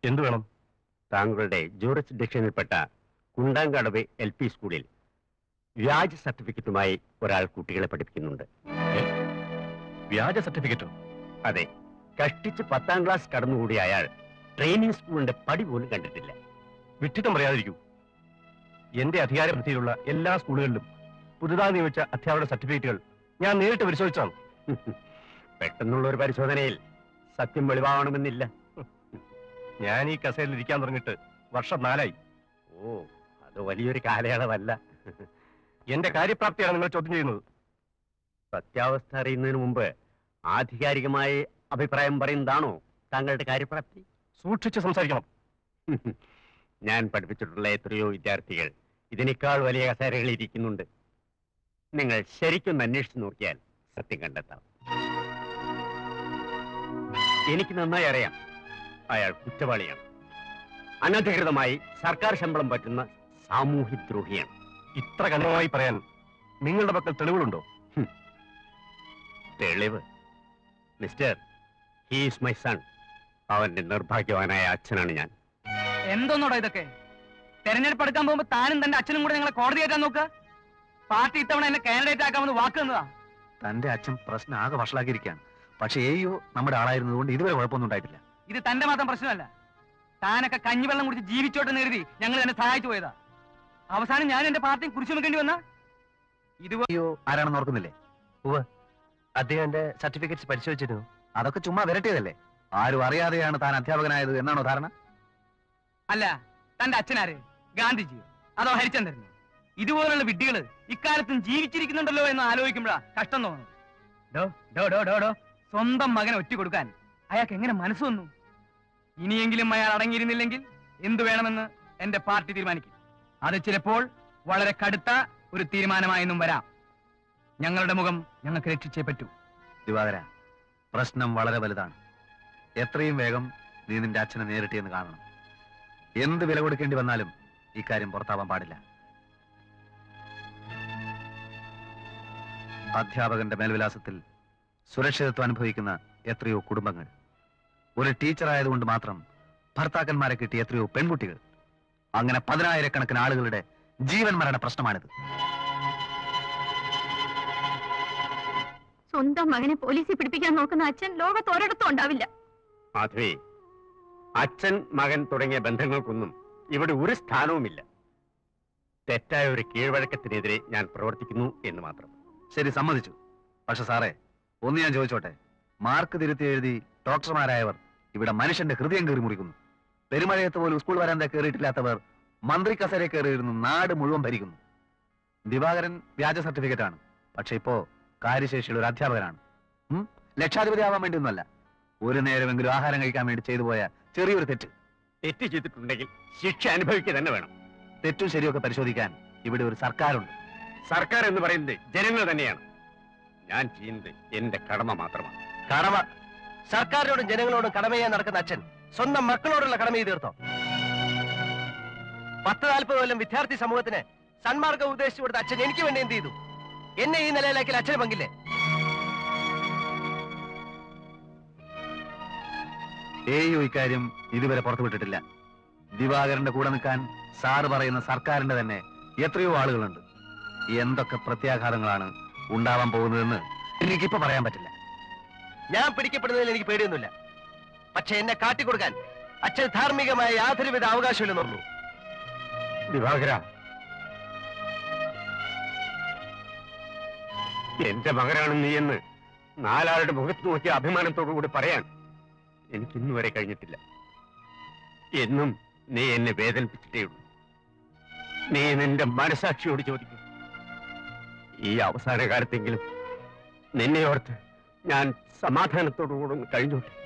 എന്തു വേണം താങ്കളുടെ ജൂറിസ്ഡിക്ഷനിൽപ്പെട്ട കുണ്ടാങ്കടവ് എൽ പി സ്കൂളിൽ വ്യാജ സർട്ടിഫിക്കറ്റുമായി ഒരാൾ കുട്ടികളെ പഠിപ്പിക്കുന്നുണ്ട് വ്യാജ സർട്ടിഫിക്കറ്റോ അതെ കഷ്ടിച്ച് പത്താം ക്ലാസ് കടന്നുകൂടിയ അയാൾ ട്രെയിനിങ് സ്കൂളിന്റെ പടി പോലും കണ്ടിട്ടില്ല വിട്ടിത്തം പറയാതിരിക്കൂ എന്റെ അധികാരപരിധിയിലുള്ള എല്ലാ സ്കൂളുകളിലും പുതുതായി നിയമിച്ച അധ്യാപക സർട്ടിഫിക്കറ്റുകൾ ഞാൻ നേരിട്ട് പരിശോധിച്ചാണ് പെട്ടെന്നുള്ള ഒരു പരിശോധനയിൽ സത്യം വെളിവാകണമെന്നില്ല ഞാൻ ഈ കസേരയിൽ ഇരിക്കാൻ തുടങ്ങിയിട്ട് വർഷം നാലായി ഓ അത് വലിയൊരു കാലയളവല്ല എന്റെ കാര്യപ്രാപ്തിയാണ് നിങ്ങൾ ചോദ്യം ചെയ്യുന്നത് സത്യാവസ്ഥ അറിയുന്നതിന് മുമ്പ് ആധികാരികമായി അഭിപ്രായം പറയുന്നതാണോ താങ്കളുടെ കാര്യപ്രാപ്തി സൂക്ഷിച്ച് സംസാരിക്കണം ഞാൻ പഠിപ്പിച്ചിട്ടുള്ള എത്രയോ വിദ്യാർത്ഥികൾ ഇതിനേക്കാൾ വലിയ കസേരകളിൽ ഇരിക്കുന്നുണ്ട് നിങ്ങൾ ശരിക്കൊന്ന് അന്വേഷിച്ച് നോക്കിയാൽ സത്യം കണ്ടെത്താം എനിക്ക് നന്നായി അറിയാം അയാൾ കുറ്റവാളിയാണ് അനധികൃതമായി സർക്കാർ ശമ്പളം പറ്റുന്ന സാമൂഹ്യദ്രോഹിയാണ് ഇത്ര കഠിനമായി പറയാൻ നിങ്ങളുടെ പക്കൽ തെളിവുകളുണ്ടോ തെളിവ് മിസ്റ്റർ ഹീസ് മൈ സൺ അവന്റെ നിർഭാഗ്യവാനായ അച്ഛനാണ് ഞാൻ എന്തോന്നോടോ ഇതൊക്കെ തെരഞ്ഞെടുപ്പ് എടുക്കാൻ പോകുമ്പോ താനും തന്റെ അച്ഛനും കൂടെ ഞങ്ങളെ കോടതി കയറ്റാൻ നോക്കുക പാർട്ടി ഇത്തവണ എന്നെ കാൻഡിഡേറ്റ് ആക്കാമെന്ന് വാക്ക് തന്നതാ തന്റെ അച്ഛൻ പ്രശ്നം ആകെ വഷളാക്കിയിരിക്കുകയാണ് പക്ഷേ ഏയോ നമ്മുടെ ആളായിരുന്നതുകൊണ്ട് ഇതുവരെ കുഴപ്പമൊന്നും ഉണ്ടായിട്ടില്ല ഇത് തന്റെ മാത്രം പ്രശ്നമല്ല താനൊക്കെ കഞ്ഞിവെള്ളം കുടിച്ച് ജീവിച്ചോട്ടെ നേരുതി ഞങ്ങൾ തന്നെ സഹായിച്ചു പോയതാ അവസാനം ഞാൻ എന്റെ പാർട്ടിയും കുറിച്ചു വെക്കേണ്ടി വന്ന ഇതുപോലെ അയ്യോ ആരാണെന്ന് ഓർക്കുന്നില്ലേ അദ്ദേഹം എന്റെ സർട്ടിഫിക്കറ്റ്സ് പരിശോധിച്ചിരുന്നു അതൊക്കെ ചുമ്മാ വിരട്ടിയതല്ലേ ആരും അറിയാതെയാണ് താൻ അധ്യാപകനായത് എന്നാണോ ധാരണ അല്ല തന്റെ അച്ഛനാര് ഗാന്ധിജിയോ അതോ ഹരിചന്ദ്രനോ ഇതുപോലുള്ള വിഡ്ഢികള് ഇക്കാലത്തും ജീവിച്ചിരിക്കുന്നുണ്ടല്ലോ എന്ന് ആലോചിക്കുമ്പോഴാ കഷ്ടം തോന്നുന്നു ഡോ ഡോ ഡോ ഡോ ഡോ സ്വന്തം മകനെ ഒറ്റ കൊടുക്കാൻ അയാൾക്ക് എങ്ങനെ മനസ്സ് വന്നു ഇനിയെങ്കിലും അയാൾ അടങ്ങിയിരുന്നില്ലെങ്കിൽ എന്തു വേണമെന്ന് എന്റെ പാർട്ടി തീരുമാനിക്കും അത് ചിലപ്പോൾ വളരെ കടുത്ത ഒരു തീരുമാനമായെന്നും വരാം ഞങ്ങളുടെ മുഖം ഞങ്ങൾക്ക് രക്ഷിച്ചേ പറ്റൂ ദിവാകര പ്രശ്നം വളരെ വലുതാണ് എത്രയും വേഗം നീ നിന്റെ അച്ഛനെ നേരിട്ട് എന്ന് കാണണം എന്ത് വില കൊടുക്കേണ്ടി വന്നാലും ഇക്കാര്യം പുറത്താവാൻ പാടില്ല അധ്യാപകന്റെ മേൽവിലാസത്തിൽ സുരക്ഷിതത്വം അനുഭവിക്കുന്ന എത്രയോ കുടുംബങ്ങൾ ഒരു ടീച്ചർ ആയതുകൊണ്ട് മാത്രം ഭർത്താക്കന്മാരെ കിട്ടിയ എത്രയോ പെൺകുട്ടികൾ അങ്ങനെ പതിനായിരക്കണക്കിന് ആളുകളുടെ ജീവൻ മരണ പ്രശ്നമാണിത് സ്വന്തം മകനെ പോലീസിൽ പിടിപ്പിക്കാൻ നോക്കുന്ന അച്ഛൻ ലോകത്ത് ഒരിടത്തും ഉണ്ടാവില്ല മാധവി അച്ഛൻ മകൻ തുടങ്ങിയ ബന്ധങ്ങൾക്കൊന്നും ഇവിടെ ഒരു സ്ഥാനവുമില്ല തെറ്റായ ഒരു കീഴ്വഴക്കത്തിനെതിരെ ഞാൻ പ്രവർത്തിക്കുന്നു എന്ന് മാത്രം ശരി സമ്മതിച്ചു പക്ഷെ സാറേ ഒന്ന് ഞാൻ ചോദിച്ചോട്ടെ മാർക്ക് തിരുത്തി എഴുതി ഡോക്ടർമാരായവർ ഇവിടെ മനുഷ്യന്റെ ഹൃദയം കയറി മുറിക്കുന്നു പെരുമഴയത്ത് പോലും സ്കൂൾ വരാന്ത കയറിയിട്ടില്ലാത്തവർ മന്ത്രി കസേര കയറിയിരുന്നു നാട് മുഴുവൻ ഭരിക്കുന്നു ദിവാകരൻ വ്യാജ സർട്ടിഫിക്കറ്റ് ആണ് പക്ഷെ ഇപ്പോ കാര്യശേഷിയുള്ള ഒരു അധ്യാപകനാണ് ഉം? ലക്ഷാധിപതി ആവാൻ വേണ്ടി ഒന്നുമല്ല ഒരു നേരമെങ്കിലും ആഹാരം കഴിക്കാൻ വേണ്ടി ചെയ്തു പോയ ചെറിയൊരു തെറ്റ് തെറ്റ് ചെയ്തിട്ടുണ്ടെങ്കിൽ ശിക്ഷ അനുഭവിക്കുക തന്നെ വേണം തെറ്റും ശരിയൊക്കെ പരിശോധിക്കാൻ ഇവിടെ ഒരു സർക്കാരുണ്ട് സർക്കാർ എന്ന് പറയുന്നത് ജനങ്ങൾ തന്നെയാണ് ഞാൻ ചെയ്യുന്നത് എന്റെ കടമ മാത്രമാണ് കടമ സർക്കാരിനോടും ജനങ്ങളോടും കടമ ചെയ്യാൻ നടക്കുന്ന അച്ഛൻ സ്വന്തം മക്കളോടുള്ള കടമ ചെയ്ത് തീർത്തോ പത്ത് നാൽപ്പത് കൊല്ലം വിദ്യാർത്ഥി സമൂഹത്തിന് സന്മാർഗം ഉപദേശിച്ചു കൊടുത്ത അച്ഛൻ എനിക്ക് വേണ്ടി എന്ത് ചെയ്തു എന്നെ ഈ നിലയിലാക്കി അച്ഛന് പങ്കില്ലേ ഏയോ ഇക്കാര്യം ഇതുവരെ പുറത്തുവിട്ടിട്ടില്ല ദിവാകരന്റെ കൂടെ നിൽക്കാൻ സാറ് പറയുന്ന സർക്കാരിന്റെ തന്നെ എത്രയോ ആളുകളുണ്ട് എന്തൊക്കെ പ്രത്യാഘാതങ്ങളാണ് ഉണ്ടാവാൻ പോകുന്നതെന്ന് എനിക്കിപ്പോ പറയാൻ പറ്റില്ല ഞാൻ പിടിക്കപ്പെടുന്നതിൽ എനിക്ക് പേടിയൊന്നുമില്ല പക്ഷെ എന്നെ കാട്ടിക്കൊടുക്കാൻ അച്ഛൻ ധാർമ്മികമായ യാതൊരുവിധ അവകാശമില്ലെന്ന് പറഞ്ഞു ദിവാകര എന്റെ മകനാണ് നീ എന്ന് നാലാളുടെ മുഖത്ത് നോക്കി അഭിമാനത്തോടു കൂടി പറയാൻ എനിക്ക് ഇന്നു വരെ കഴിഞ്ഞിട്ടില്ല എന്നും നീ എന്നെ വേദനിപ്പിച്ചിട്ടേ ഉള്ളൂ നീ നിന്റെ മനസാക്ഷിയോട് ചോദിക്കും ഈ അവസാന കാലത്തെങ്കിലും നിന്നെ ഓർത്ത് ഞാൻ സമാധാനത്തോടു കൂടെ ഒന്ന് കഴിഞ്ഞോട്ടെ